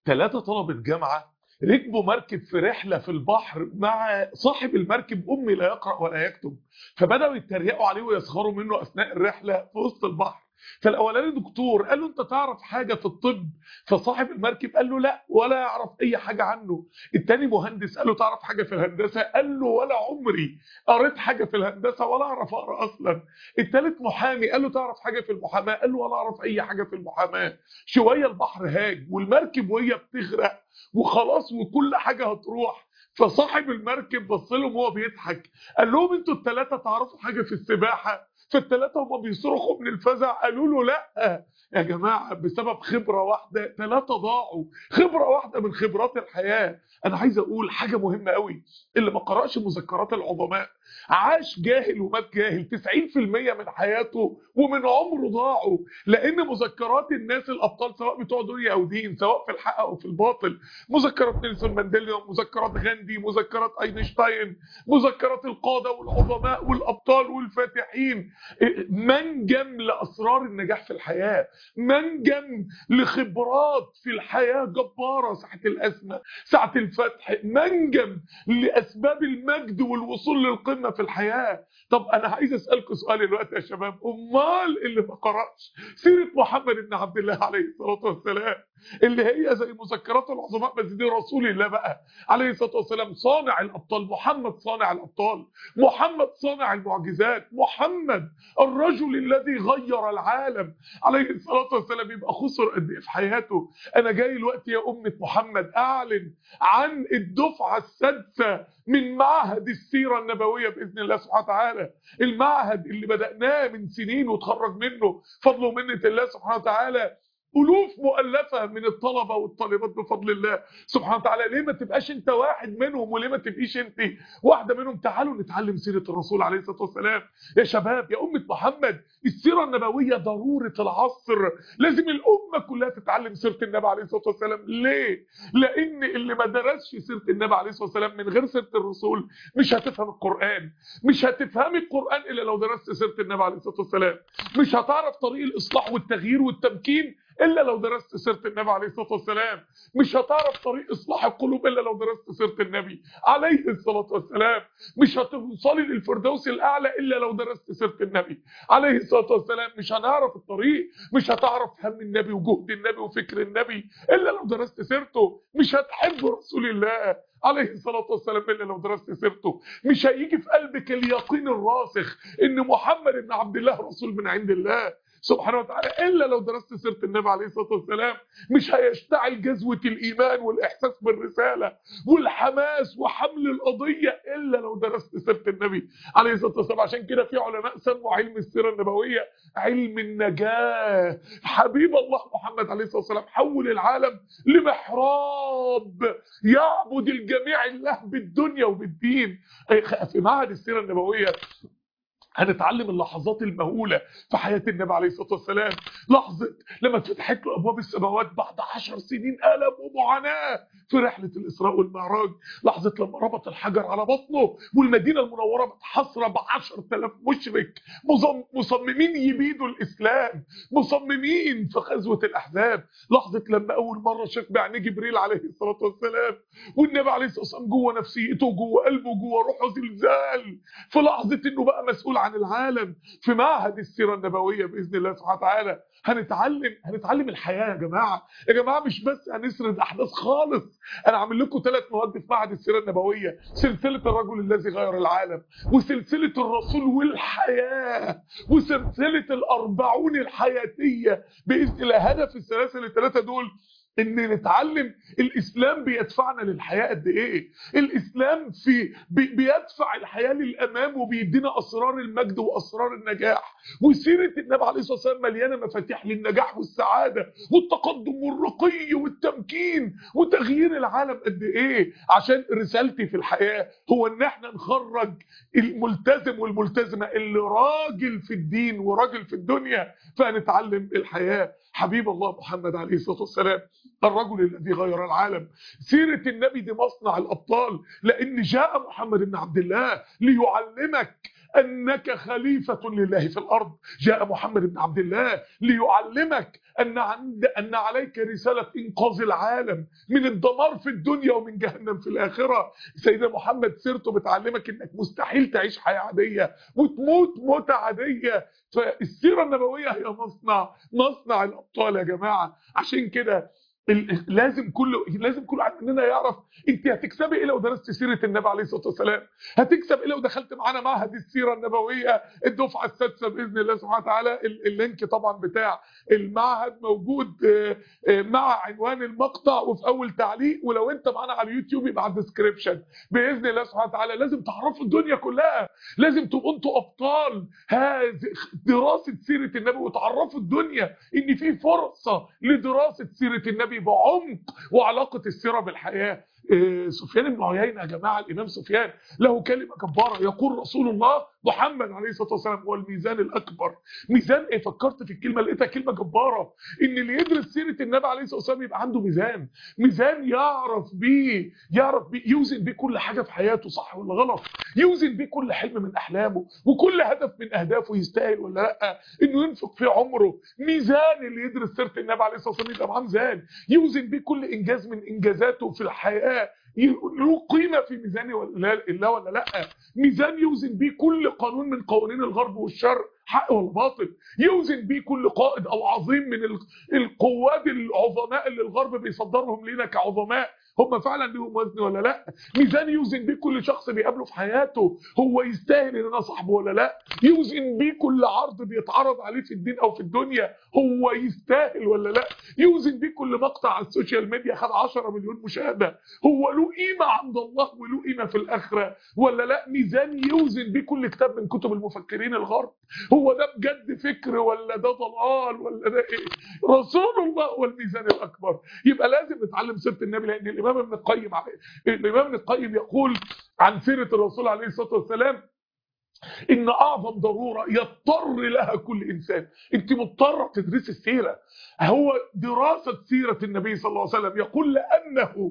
ثلاثة طلبة جامعة ركبوا مركب في رحلة في البحر مع صاحب المركب أمي لا يقرأ ولا يكتب فبدأوا يتريقوا عليه ويسخروا منه أثناء الرحلة في وسط البحر فالاولاني دكتور قال له انت تعرف حاجه في الطب فصاحب المركب قال له لا ولا يعرف اي حاجه عنه التاني مهندس قال له تعرف حاجه في الهندسه قال له ولا عمري قريت حاجه في الهندسه ولا اعرف اقرا اصلا التالت محامي قال له تعرف حاجه في المحاماه قال له ولا اعرف اي حاجه في المحاماه شويه البحر هاج والمركب وهي بتغرق وخلاص وكل حاجه هتروح فصاحب المركب بص لهم وهو بيضحك قال لهم انتوا الثلاثه تعرفوا حاجه في السباحه فالثلاثه هم بيصرخوا من الفزع قالوا له لا يا جماعه بسبب خبره واحده ثلاثه ضاعوا خبره واحده من خبرات الحياه انا عايز اقول حاجه مهمه قوي اللي ما قراش مذكرات العظماء عاش جاهل ومات جاهل 90% من حياته ومن عمره ضاعوا لان مذكرات الناس الابطال سواء بتوع دنيا او دين سواء في الحق او في الباطل مذكرات نيلسون مانديلا مذكرات غاندي مذكرات اينشتاين مذكرات القاده والعظماء والابطال والفاتحين منجم لاسرار النجاح في الحياه منجم لخبرات في الحياه جباره ساعه الازمه ساعه الفتح منجم لاسباب المجد والوصول للقمه في الحياه طب انا عايز اسالكم سؤال دلوقتي يا شباب امال اللي ما قراش سيره محمد بن عبد الله عليه الصلاه والسلام اللي هي زي مذكرات العظماء بس دي رسول الله بقى عليه الصلاه والسلام صانع الابطال محمد صانع الابطال محمد صانع المعجزات محمد الرجل الذي غير العالم عليه الصلاه والسلام يبقى خسر قد ايه في حياته انا جاي الوقت يا امه محمد اعلن عن الدفعه السادسه من معهد السيره النبويه باذن الله سبحانه وتعالى المعهد اللي بداناه من سنين وتخرج منه فضل ومنه الله سبحانه وتعالى ألوف مؤلفة من الطلبة والطالبات بفضل الله سبحانه وتعالى ليه ما تبقاش انت واحد منهم وليه ما تبقيش انت واحدة منهم تعالوا نتعلم سيرة الرسول عليه الصلاة والسلام يا شباب يا أمة محمد السيرة النبوية ضرورة العصر لازم الأمة كلها تتعلم سيرة النبي عليه الصلاة والسلام ليه؟ لأن اللي ما درسش سيرة النبي عليه الصلاة والسلام من غير سيرة الرسول مش هتفهم القرآن مش هتفهم القرآن إلا لو درست سيرة النبي عليه الصلاة والسلام مش هتعرف طريق الإصلاح والتغيير والتمكين الا لو درست سيره النبي عليه الصلاه والسلام مش هتعرف طريق اصلاح القلوب الا لو درست سيره النبي عليه الصلاه والسلام مش هتوصلي للفردوس الاعلى الا لو درست سيره النبي عليه الصلاه والسلام مش هنعرف الطريق مش هتعرف هم النبي وجهد النبي وفكر النبي الا لو درست سيرته مش هتحب رسول الله عليه الصلاة والسلام إلا لو درست سيرته مش هيجي في قلبك اليقين الراسخ إن محمد بن عبد الله رسول من عند الله سبحانه وتعالى الا لو درست سيره النبي عليه الصلاه والسلام مش هيشتعل جذوه الايمان والاحساس بالرساله والحماس وحمل القضيه الا لو درست سيره النبي عليه الصلاه والسلام عشان كده في علماء سموا علم السيره النبويه علم النجاه حبيب الله محمد عليه الصلاه والسلام حول العالم لمحراب يعبد الجميع الله بالدنيا وبالدين في معهد السيره النبويه هنتعلم اللحظات المهولة في حياة النبي عليه الصلاة والسلام لحظة لما اتفتحت له أبواب السماوات بعد عشر سنين ألم ومعاناة في رحلة الإسراء والمعراج لحظة لما ربط الحجر على بطنه والمدينة المنورة متحصرة بعشر تلاف مشرك مصممين يبيدوا الإسلام مصممين في غزوة الأحزاب لحظة لما أول مرة شاف بعينيه جبريل عليه الصلاة والسلام والنبي عليه الصلاة والسلام جوه نفسيته جوه قلبه جوه روحه زلزال في لحظة إنه بقى مسؤول عن العالم في معهد السيرة النبوية بإذن الله سبحانه وتعالى هنتعلم هنتعلم الحياة يا جماعة يا جماعة مش بس هنسرد أحداث خالص أنا عامل لكم ثلاث مواد في معهد السيرة النبوية سلسلة الرجل الذي غير العالم وسلسلة الرسول والحياة وسلسلة الأربعون الحياتية بإذن الله هدف السلاسل الثلاثة دول ان نتعلم الاسلام بيدفعنا للحياه قد ايه الاسلام في بي بيدفع الحياه للامام وبيدينا اسرار المجد واسرار النجاح وسيره النبي عليه الصلاه والسلام مليانه مفاتيح للنجاح والسعاده والتقدم والرقي والتمكين وتغيير العالم قد ايه عشان رسالتي في الحياه هو ان احنا نخرج الملتزم والملتزمه اللي راجل في الدين وراجل في الدنيا فهنتعلم الحياه حبيب الله محمد عليه الصلاه والسلام الرجل الذي غير العالم سيرة النبي دي مصنع الأبطال لأن جاء محمد بن عبد الله ليعلمك انك خليفه لله في الارض جاء محمد بن عبد الله ليعلمك ان عند ان عليك رساله انقاذ العالم من الدمار في الدنيا ومن جهنم في الاخره سيدنا محمد سيرته بتعلمك انك مستحيل تعيش حياه عاديه وتموت موته عاديه فالسيره النبويه هي مصنع مصنع الابطال يا جماعه عشان كده ال- لازم كل لازم كل واحد مننا يعرف انت هتكسبي ايه لو درست سيره النبي عليه الصلاه والسلام هتكسب ايه لو دخلت معانا معهد السيره النبويه الدفعه السادسه باذن الله سبحانه وتعالى ال- اللينك طبعا بتاع المعهد موجود آه، آه، مع عنوان المقطع وفي اول تعليق ولو انت معانا على اليوتيوب يبقى على الديسكربشن باذن الله سبحانه وتعالى لازم تعرفوا الدنيا كلها لازم تبقوا انتوا ابطال هذه دراسه سيره النبي وتعرفوا الدنيا ان في فرصه لدراسه سيره النبي بعمق وعلاقه السيره بالحياه إيه، سفيان بن عيينه يا جماعه الامام سفيان له كلمه جباره يقول رسول الله محمد عليه الصلاه والسلام هو الميزان الاكبر ميزان ايه فكرت في الكلمه لقيتها كلمه جباره ان اللي يدرس سيره النبي عليه الصلاه والسلام يبقى عنده ميزان ميزان يعرف بيه يعرف بيه يوزن بيه كل حاجه في حياته صح ولا غلط يوزن بيه كل حلم من احلامه وكل هدف من اهدافه يستاهل ولا لا انه ينفق في عمره ميزان اللي يدرس سيره النبي عليه الصلاه والسلام يبقى معاه ميزان يوزن بيه كل انجاز من انجازاته في الحياه ي- له قيمه في ميزانه ولا الله ولا لا ميزان يوزن بيه كل قانون من قوانين الغرب والشر حق ولا باطل يوزن بيه كل قائد او عظيم من ال- القواد العظماء اللي الغرب بيصدرهم لينا كعظماء هم فعلا ليهم وزن ولا لا ميزان يوزن بيه كل شخص بيقابله في حياته هو يستاهل ان انا صاحبه ولا لا يوزن بيه كل عرض بيتعرض عليه في الدين او في الدنيا هو يستاهل ولا لا يوزن بيه كل مقطع على السوشيال ميديا خد 10 مليون مشاهده هو له قيمه عند الله وله قيمه في الاخره ولا لا ميزان يوزن بيه كل كتاب من كتب المفكرين الغرب هو ده بجد فكر ولا ده ضلال ولا ده ايه رسول الله هو الميزان الاكبر يبقى لازم نتعلم سيره النبي لان الامام ابن القيم عليه الامام ابن القيم يقول عن سيره الرسول عليه الصلاه والسلام ان اعظم ضروره يضطر لها كل انسان انت مضطره تدرسي السيره هو دراسه سيره النبي صلى الله عليه وسلم يقول لانه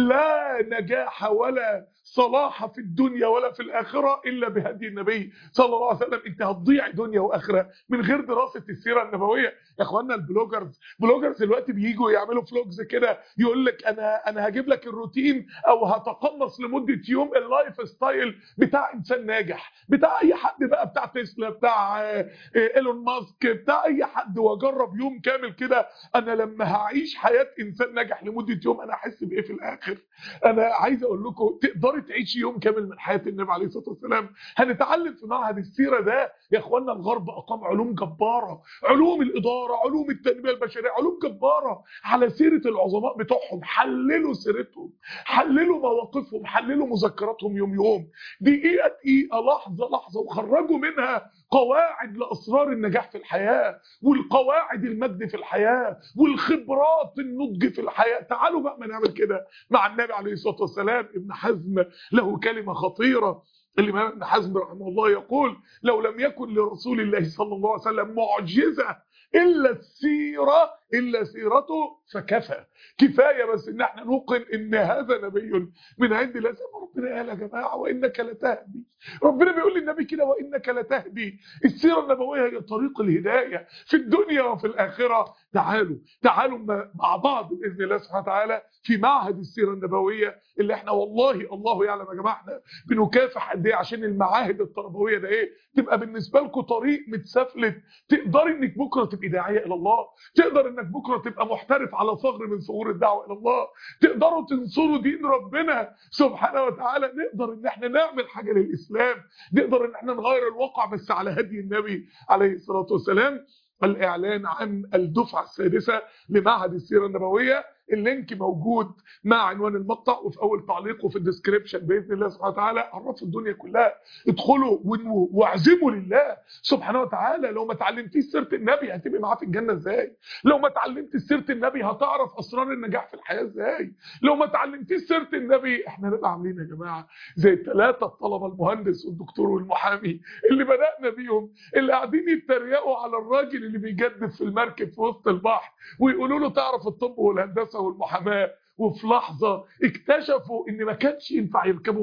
لا نجاح ولا صلاح في الدنيا ولا في الاخره الا بهدي النبي صلى الله عليه وسلم انت هتضيع دنيا واخره من غير دراسه السيره النبويه يا اخوانا البلوجرز بلوجرز دلوقتي بييجوا يعملوا فلوجز كده يقول لك انا انا هجيب لك الروتين او هتقمص لمده يوم اللايف ستايل بتاع انسان ناجح بتاع اي حد بقى بتاع تسلا بتاع آه، آه، ايلون ماسك بتاع اي حد واجرب يوم كامل كده انا لما هعيش حياه انسان ناجح لمده يوم انا احس بايه في الاخر انا عايز اقول لكم تقدري تعيشي يوم كامل من حياه النبي عليه الصلاه والسلام هنتعلم في معهد السيره ده يا اخوانا الغرب اقام علوم جباره علوم الاداره علوم التنميه البشريه علوم جباره على سيره العظماء بتوعهم حللوا سيرتهم حللوا مواقفهم حللوا مذكراتهم يوم يوم دقيقه دقيقه لحظه لحظه وخرجوا منها قواعد لاسرار النجاح في الحياه والقواعد المجد في الحياه والخبرات النضج في الحياه تعالوا بقى ما نعمل كده مع النبي عليه الصلاه والسلام ابن حزم له كلمه خطيره الامام ابن حزم رحمه الله يقول لو لم يكن لرسول الله صلى الله عليه وسلم معجزه الا السيره الا سيرته فكفى كفايه بس ان احنا نوقن ان هذا نبي من عند الله زي ما ربنا قال يا جماعه وانك لتهدي ربنا بيقول للنبي كده وانك لتهدي السيره النبويه هي طريق الهدايه في الدنيا وفي الاخره تعالوا تعالوا مع بعض باذن الله سبحانه وتعالى في معهد السيره النبويه اللي احنا والله الله يعلم يا جماعه احنا بنكافح قد ايه عشان المعاهد التربويه ده ايه تبقى بالنسبه لكم طريق متسفلت تقدري انك بكره تبقي داعيه الى الله تقدر انك بكره تبقى محترف على ثغر من ثغور الدعوه الى الله تقدروا تنصروا دين ربنا سبحانه وتعالى نقدر ان احنا نعمل حاجه للاسلام نقدر ان احنا نغير الواقع بس على هدي النبي عليه الصلاه والسلام الاعلان عن الدفعه السادسه لمعهد السيره النبويه اللينك موجود مع عنوان المقطع وفي اول تعليق وفي الديسكريبشن باذن الله سبحانه وتعالى عرفوا الدنيا كلها ادخلوا وانموا واعزموا لله سبحانه وتعالى لو ما اتعلمتيش سيره النبي هتبقي معاه في الجنه ازاي لو ما اتعلمتيش سيره النبي هتعرف اسرار النجاح في الحياه ازاي لو ما اتعلمتيش سيره النبي احنا نبقى عاملين يا جماعه زي الثلاثه الطلبه المهندس والدكتور والمحامي اللي بدانا بيهم اللي قاعدين يتريقوا على الراجل اللي بيجدد في المركب في وسط البحر ويقولوا له تعرف الطب والهندسه والمحاماه وفي لحظه اكتشفوا ان ما كانش ينفع يركبوا بحر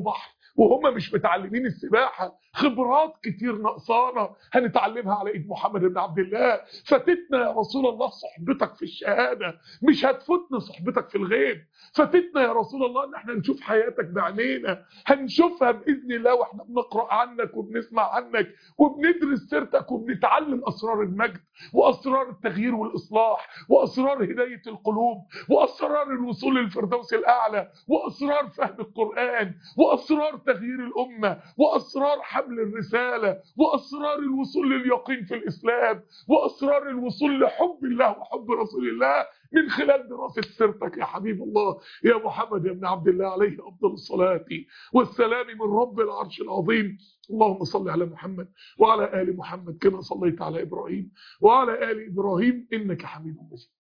وهم مش متعلمين السباحه خبرات كتير نقصانه هنتعلمها على ايد محمد بن عبد الله فاتتنا يا رسول الله صحبتك في الشهاده مش هتفوتنا صحبتك في الغيب فاتتنا يا رسول الله ان احنا نشوف حياتك بعينينا هنشوفها باذن الله واحنا بنقرا عنك وبنسمع عنك وبندرس سيرتك وبنتعلم اسرار المجد واسرار التغيير والاصلاح واسرار هدايه القلوب واسرار الوصول للفردوس الاعلى واسرار فهم القران واسرار تغيير الامه واسرار حمل الرساله واسرار الوصول لليقين في الاسلام واسرار الوصول لحب الله وحب رسول الله من خلال دراسة سيرتك يا حبيب الله يا محمد يا ابن عبد الله عليه أفضل الصلاة والسلام من رب العرش العظيم اللهم صل على محمد وعلى آل محمد كما صليت على إبراهيم وعلى آل إبراهيم إنك حميد مجيد